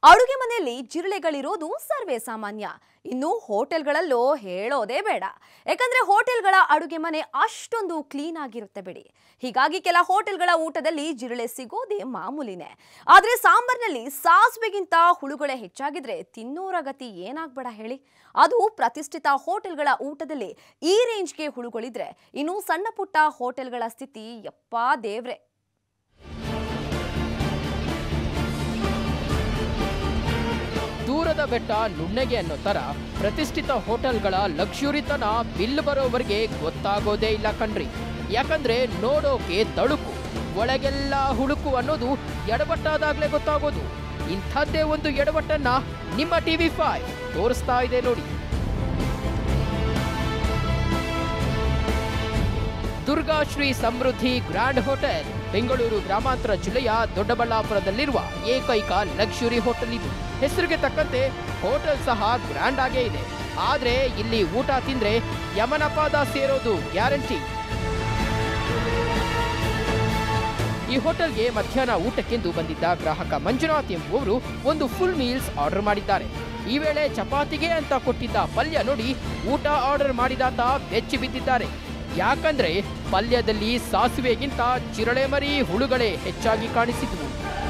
ಅಡುಗೆ ಮನೆಯಲ್ಲಿ ಜಿರಳೆಗಳಿರೋದು ಸರ್ವೇ ಸಾಮಾನ್ಯ ಇನ್ನು ಹೋಟೆಲ್ಗಳಲ್ಲೂ ಹೇಳೋದೇ ಬೇಡ ಯಾಕಂದ್ರೆ ಹೋಟೆಲ್ಗಳ ಅಡುಗೆ ಮನೆ ಅಷ್ಟೊಂದು ಕ್ಲೀನ್ ಆಗಿರುತ್ತೆ ಬಿಡಿ ಹೀಗಾಗಿ ಕೆಲ ಹೋಟೆಲ್ಗಳ ಊಟದಲ್ಲಿ ಜಿರಳೆ ಸಿಗೋದೇ ಮಾಮೂಲಿನೇ ಆದ್ರೆ ಸಾಂಬಾರ್ನಲ್ಲಿ ಸಾಸಿವೆಗಿಂತ ಹುಳುಗಳೇ ಹೆಚ್ಚಾಗಿದ್ರೆ ತಿನ್ನೋರ ಗತಿ ಏನಾಗ್ಬೇಡ ಹೇಳಿ ಅದು ಪ್ರತಿಷ್ಠಿತ ಹೋಟೆಲ್ಗಳ ಊಟದಲ್ಲಿ ಈ ರೇಂಜ್ಗೆ ಹುಳುಗಳಿದ್ರೆ ಇನ್ನು ಸಣ್ಣ ಪುಟ್ಟ ಹೋಟೆಲ್ಗಳ ಸ್ಥಿತಿ ಯಪ್ಪಾ ದೇವ್ರೆ ದೂರದ ಬೆಟ್ಟ ನುಣ್ಣಗೆ ಅನ್ನೋ ತರ ಪ್ರತಿಷ್ಠಿತ ಹೋಟೆಲ್ಗಳ ಲಕ್ಸುರಿತನ ಬಿಲ್ ಬರೋವರೆಗೆ ಗೊತ್ತಾಗೋದೇ ಇಲ್ಲ ಕಣ್ರಿ ಯಾಕಂದ್ರೆ ನೋಡೋಕೆ ತಳುಕು ಒಳಗೆಲ್ಲ ಹುಳುಕು ಅನ್ನೋದು ಎಡವಟ್ಟಾದಾಗ್ಲೇ ಗೊತ್ತಾಗೋದು ಇಂಥದ್ದೇ ಒಂದು ಎಡವಟ್ಟನ್ನ ನಿಮ್ಮ ಟಿವಿ ಫೈವ್ ತೋರಿಸ್ತಾ ಇದೆ ನೋಡಿ ದುರ್ಗಾ ಶ್ರೀ ಸಮೃದ್ಧಿ ಗ್ರ್ಯಾಂಡ್ ಹೋಟೆಲ್ ಬೆಂಗಳೂರು ಗ್ರಾಮಾಂತರ ಜಿಲ್ಲೆಯ ದೊಡ್ಡಬಳ್ಳಾಪುರದಲ್ಲಿರುವ ಏಕೈಕ ಲಕ್ಸುರಿ ಹೋಟೆಲ್ ಇದು ಹೆಸರಿಗೆ ತಕ್ಕಂತೆ ಹೋಟೆಲ್ ಸಹ ಗ್ರ್ಯಾಂಡ್ ಆಗೇ ಇದೆ ಆದ್ರೆ ಇಲ್ಲಿ ಊಟ ತಿಂದ್ರೆ ಯಮನಪಾದ ಸೇರೋದು ಗ್ಯಾರಂಟಿ ಈ ಹೋಟೆಲ್ಗೆ ಮಧ್ಯಾಹ್ನ ಊಟಕ್ಕೆಂದು ಬಂದಿದ್ದ ಗ್ರಾಹಕ ಮಂಜುನಾಥ್ ಎಂಬುವವರು ಒಂದು ಫುಲ್ ಮೀಲ್ಸ್ ಆರ್ಡರ್ ಮಾಡಿದ್ದಾರೆ ಈ ವೇಳೆ ಚಪಾತಿಗೆ ಅಂತ ಕೊಟ್ಟಿದ್ದ ಪಲ್ಯ ನೋಡಿ ಊಟ ಆರ್ಡರ್ ಮಾಡಿದಾತ ಬೆಚ್ಚಿ ಬಿದ್ದಿದ್ದಾರೆ ಯಾಕಂದ್ರೆ ಪಲ್ಯದಲ್ಲಿ ಸಾಸಿವೆಗಿಂತ ಚಿರಳೆ ಮರಿ ಹುಳುಗಳೇ ಹೆಚ್ಚಾಗಿ ಕಾಣಿಸಿದ್ವು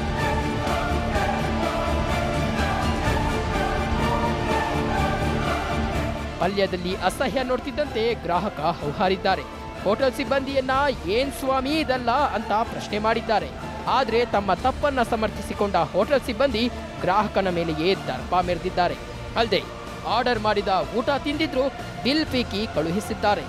ಪಲ್ಯದಲ್ಲಿ ಅಸಹ್ಯ ನೋಡ್ತಿದ್ದಂತೆ ಗ್ರಾಹಕ ಹೌಹಾರಿದ್ದಾರೆ ಹೋಟೆಲ್ ಸಿಬ್ಬಂದಿಯನ್ನ ಏನ್ ಸ್ವಾಮಿ ಇದಲ್ಲ ಅಂತ ಪ್ರಶ್ನೆ ಮಾಡಿದ್ದಾರೆ ಆದ್ರೆ ತಮ್ಮ ತಪ್ಪನ್ನ ಸಮರ್ಥಿಸಿಕೊಂಡ ಹೋಟೆಲ್ ಸಿಬ್ಬಂದಿ ಗ್ರಾಹಕನ ಮೇಲೆಯೇ ದರ್ಪ ಮೆರೆದಿದ್ದಾರೆ ಅಲ್ಲದೆ ಆರ್ಡರ್ ಮಾಡಿದ ಊಟ ತಿಂದಿದ್ರು ಬಿಲ್ ಪೀಕಿ ಕಳುಹಿಸಿದ್ದಾರೆ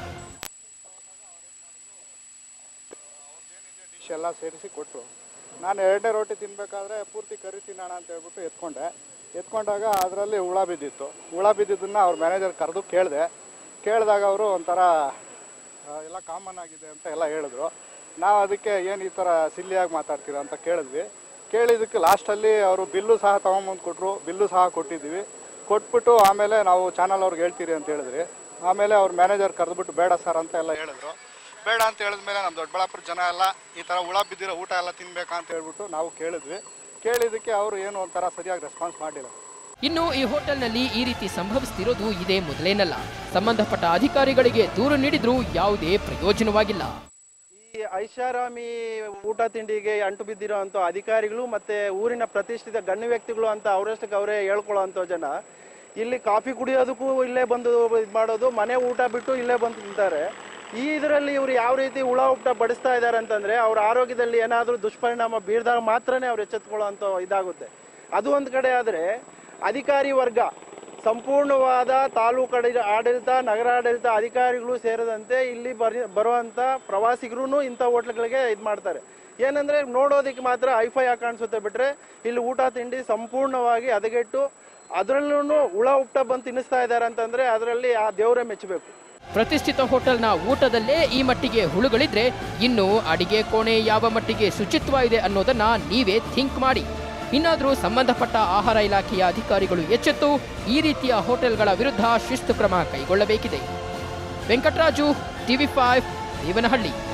ಡಿಶ್ ಎಲ್ಲ ಸೇರಿಸಿ ಕೊಟ್ಟರು ನಾನು ಎರಡನೇ ರೋಟಿ ತಿನ್ನಬೇಕಾದ್ರೆ ಪೂರ್ತಿ ಕರಿ ತಿನ್ನೋಣ ಅಂತ ಹೇಳ್ಬಿಟ್ಟು ಎತ್ಕೊಂಡೆ ಎತ್ಕೊಂಡಾಗ ಅದರಲ್ಲಿ ಹುಳ ಬಿದ್ದಿತ್ತು ಹುಳ ಬಿದ್ದಿದ್ದನ್ನು ಅವ್ರ ಮ್ಯಾನೇಜರ್ ಕರೆದು ಕೇಳಿದೆ ಕೇಳಿದಾಗ ಅವರು ಒಂಥರ ಆ, ಎಲ್ಲ ಕಾಮನ್ ಆಗಿದೆ ಅಂತ ಎಲ್ಲ ಹೇಳಿದ್ರು ನಾವು ಅದಕ್ಕೆ ಏನು ಈ ಥರ ಸಿಲ್ಲಿಯಾಗಿ ಮಾತಾಡ್ತೀರಾ ಅಂತ ಕೇಳಿದ್ವಿ ಕೇಳಿದ್ದಕ್ಕೆ ಲಾಸ್ಟಲ್ಲಿ ಅವರು ಬಿಲ್ಲು ಸಹ ತೊಗೊಂಬಂದು ಕೊಟ್ಟರು ಬಿಲ್ಲು ಸಹ ಕೊಟ್ಟಿದ್ವಿ ಕೊಟ್ಬಿಟ್ಟು ಆಮೇಲೆ ನಾವು ಚಾನಲ್ ಅವ್ರಿಗೆ ಹೇಳ್ತೀರಿ ಅಂತ ಹೇಳಿದ್ರಿ ಆಮೇಲೆ ಅವ್ರ ಮ್ಯಾನೇಜರ್ ಕರೆದ್ಬಿಟ್ಟು ಬೇಡ ಸರ್ ಅಂತ ಎಲ್ಲ ಹೇಳಿದ್ರು ಬೇಡ ಅಂತ ಹೇಳಿದ್ಮೇಲೆ ನಮ್ಮ ದೊಡ್ಡಬಳ್ಳಾಪುರ ಜನ ಎಲ್ಲ ಈ ಥರ ಹುಳ ಬಿದ್ದಿರೋ ಊಟ ಎಲ್ಲ ತಿನ್ಬೇಕಾ ಅಂತ ಹೇಳ್ಬಿಟ್ಟು ನಾವು ಕೇಳಿದ್ವಿ ಕೇಳಿದ್ದಕ್ಕೆ ಅವರು ಏನು ಒಂಥರ ಸರಿಯಾಗಿ ರೆಸ್ಪಾನ್ಸ್ ಮಾಡಿಲ್ಲ ಇನ್ನು ಈ ಹೋಟೆಲ್ನಲ್ಲಿ ಈ ರೀತಿ ಸಂಭವಿಸ್ತಿರೋದು ಇದೇ ಮೊದಲೇನಲ್ಲ ಸಂಬಂಧಪಟ್ಟ ಅಧಿಕಾರಿಗಳಿಗೆ ದೂರು ನೀಡಿದ್ರೂ ಯಾವುದೇ ಪ್ರಯೋಜನವಾಗಿಲ್ಲ ಈ ಐಷಾರಾಮಿ ಊಟ ತಿಂಡಿಗೆ ಅಂಟು ಬಿದ್ದಿರೋ ಅಂಥ ಅಧಿಕಾರಿಗಳು ಮತ್ತೆ ಊರಿನ ಪ್ರತಿಷ್ಠಿತ ಗಣ್ಯ ವ್ಯಕ್ತಿಗಳು ಅಂತ ಅವರಷ್ಟಕ್ಕೆ ಅವರೇ ಹೇಳ್ಕೊಳ್ಳೋ ಅಂಥ ಜನ ಇಲ್ಲಿ ಕಾಫಿ ಕುಡಿಯೋದಕ್ಕೂ ಇಲ್ಲೇ ಬಂದು ಇದು ಮಾಡೋದು ಮನೆ ಊಟ ಬಿಟ್ಟು ಇಲ್ಲೇ ಬಂದು ತಿಂತಾರೆ ಈ ಇದರಲ್ಲಿ ಇವರು ಯಾವ ರೀತಿ ಹುಳ ಊಟ ಬಡಿಸ್ತಾ ಇದ್ದಾರೆ ಅಂತಂದ್ರೆ ಅವ್ರ ಆರೋಗ್ಯದಲ್ಲಿ ಏನಾದರೂ ದುಷ್ಪರಿಣಾಮ ಬೀರಿದಾಗ ಮಾತ್ರನೇ ಅವ್ರು ಎಚ್ಚೆತ್ಕೊಳ್ಳೋ ಅಂಥ ಇದಾಗುತ್ತೆ ಅದು ಒಂದು ಕಡೆ ಆದರೆ ಅಧಿಕಾರಿ ವರ್ಗ ಸಂಪೂರ್ಣವಾದ ತಾಲೂಕು ಆಡಳಿ- ಆಡಳಿತ ನಗರಾಡಳಿತ ಅಧಿಕಾರಿಗಳು ಸೇರಿದಂತೆ ಇಲ್ಲಿ ಬರಿ ಬರುವಂಥ ಪ್ರವಾಸಿಗರು ಇಂಥ ಹೋಟ್ಲ್ಗಳಿಗೆ ಇದು ಮಾಡ್ತಾರೆ ಏನಂದರೆ ನೋಡೋದಕ್ಕೆ ಮಾತ್ರ ಐಫೈ ಆಗಿ ಕಾಣಿಸುತ್ತೆ ಬಿಟ್ಟರೆ ಇಲ್ಲಿ ಊಟ ತಿಂಡಿ ಸಂಪೂರ್ಣವಾಗಿ ಹದಗೆಟ್ಟು ಅದರಲ್ಲೂ ಹುಳ ಉಪ್ಟ ಬಂದು ತಿನ್ನಿಸ್ತಾ ಇದ್ದಾರೆ ಅಂತಂದರೆ ಅದರಲ್ಲಿ ಆ ದೇವರೇ ಮೆಚ್ಚಬೇಕು ಪ್ರತಿಷ್ಠಿತ ಹೋಟೆಲ್ನ ಊಟದಲ್ಲೇ ಈ ಮಟ್ಟಿಗೆ ಹುಳುಗಳಿದ್ರೆ ಇನ್ನು ಅಡಿಗೆ ಕೋಣೆ ಯಾವ ಮಟ್ಟಿಗೆ ಶುಚಿತ್ವ ಇದೆ ಅನ್ನೋದನ್ನ ನೀವೇ ಥಿಂಕ್ ಮಾಡಿ ಇನ್ನಾದರೂ ಸಂಬಂಧಪಟ್ಟ ಆಹಾರ ಇಲಾಖೆಯ ಅಧಿಕಾರಿಗಳು ಎಚ್ಚೆತ್ತು ಈ ರೀತಿಯ ಹೋಟೆಲ್ಗಳ ವಿರುದ್ಧ ಶಿಸ್ತು ಕ್ರಮ ಕೈಗೊಳ್ಳಬೇಕಿದೆ ವೆಂಕಟರಾಜು ಟಿವಿ ಫೈವ್ ದೇವನಹಳ್ಳಿ